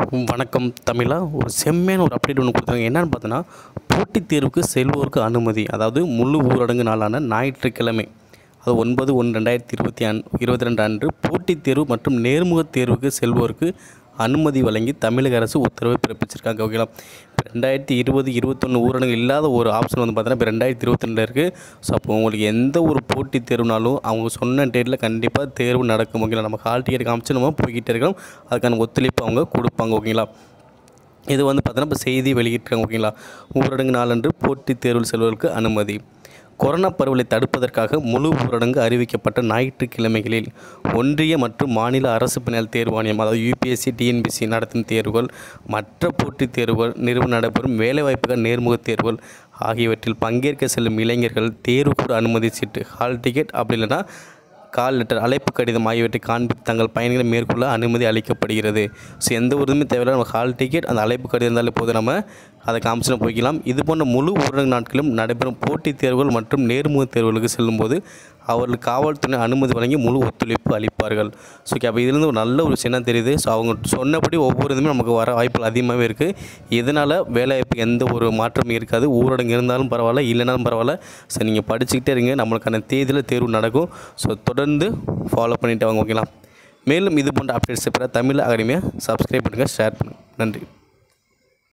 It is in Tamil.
வணக்கம் தமிழா ஒரு செம்மையான ஒரு அப்டேட் ஒன்று கொடுத்தாங்க என்னன்னு பார்த்தோன்னா போட்டித் தேர்வுக்கு செல்வோருக்கு அனுமதி அதாவது முழு ஊரடங்கு நாளான ஞாயிற்றுக்கிழமை அது ஒன்பது ஒன்று ரெண்டாயிரத்தி இருபத்தி அன் இருபத்தி ரெண்டு அன்று போட்டித் தேர்வு மற்றும் நேர்முகத் தேர்வுக்கு செல்வோருக்கு அனுமதி வழங்கி தமிழக அரசு உத்தரவை பிறப்பிச்சிருக்காங்க ஓகேங்களா இப்போ ரெண்டாயிரத்தி இருபது இருபத்தொன்று ஊரடங்கு இல்லாத ஒரு ஆப்ஷன் வந்து பார்த்தீங்கன்னா இப்போ ரெண்டாயிரத்தி இருபத்தி இருக்குது ஸோ அப்போ உங்களுக்கு எந்த ஒரு போட்டித் தேர்வுனாலும் அவங்க சொன்ன டேட்டில் கண்டிப்பாக தேர்வு நடக்கும் ஓகேங்களா நம்ம ஹால் டிக்கெட் காமிச்சு நம்ம போய்கிட்டே இருக்கோம் அதுக்கான ஒத்துழைப்பு அவங்க கொடுப்பாங்க ஓகேங்களா இது வந்து பார்த்தோன்னா இப்போ செய்தி வெளியிட்டிருக்காங்க ஓகேங்களா ஊரடங்கு நாளன்று போட்டித் தேர்வில் செல்வதற்கு அனுமதி கொரோனா பரவலை தடுப்பதற்காக முழு ஊரடங்கு அறிவிக்கப்பட்ட ஞாயிற்றுக்கிழமைகளில் ஒன்றிய மற்றும் மாநில அரசு பணியாளர் தேர்வு ஆணையம் அதாவது யூபிஎஸ்சி டிஎன்பிசி நடத்தும் தேர்வுகள் மற்ற போட்டித் தேர்வுகள் நிறுவனம் நடைபெறும் வேலைவாய்ப்புகள் நேர்முகத் தேர்வுகள் ஆகியவற்றில் பங்கேற்க செல்லும் இளைஞர்கள் தேர்வுக்கூட அனுமதி சீட்டு ஹால் டிக்கெட் அப்படி இல்லைன்னா கால் லெட்டர் அழைப்பு கடிதம் ஆகியவற்றை காண்பித்து தங்கள் பயணிகளை மேற்கொள்ள அனுமதி அளிக்கப்படுகிறது ஸோ எந்த ஒரு இதுவுமே தேவையில்ல நம்ம ஹால் டிக்கெட் அந்த அழைப்பு கடிதம் இருந்தாலே போதும் நம்ம அதை காமிச்சு போய்க்கலாம் இது போன்ற முழு ஊரடங்கு நாட்களிலும் நடைபெறும் போட்டித் தேர்வுகள் மற்றும் நேர்முகத் தேர்வுகளுக்கு செல்லும்போது அவர்களுக்கு காவல்துறை அனுமதி வழங்கி முழு ஒத்துழைப்பு அளிப்பார்கள் ஸோ ஓகே அப்போ இதுலேருந்து ஒரு நல்ல ஒரு விஷயம் தெரியுது ஸோ அவங்க சொன்னபடி ஒவ்வொரு இதுவுமே நமக்கு வர வாய்ப்புகள் அதிகமாகவே இருக்குது இதனால் வேலைவாய்ப்பு எந்த ஒரு மாற்றமும் இருக்காது ஊரடங்கு இருந்தாலும் பரவாயில்ல இல்லைனாலும் பரவாயில்ல ஸோ நீங்கள் படிச்சுக்கிட்டே இருங்க நம்மளுக்கான தேதியில் தேர்வு நடக்கும் ஸோ தொடர்ந்து ஃபாலோ பண்ணிட்டு வாங்க ஓகேங்களா மேலும் இது போன்ற அப்டேட்ஸ் பெற தமிழ் அகாடமியை சப்ஸ்கிரைப் பண்ணுங்கள் ஷேர் பண்ணுங்கள் நன்றி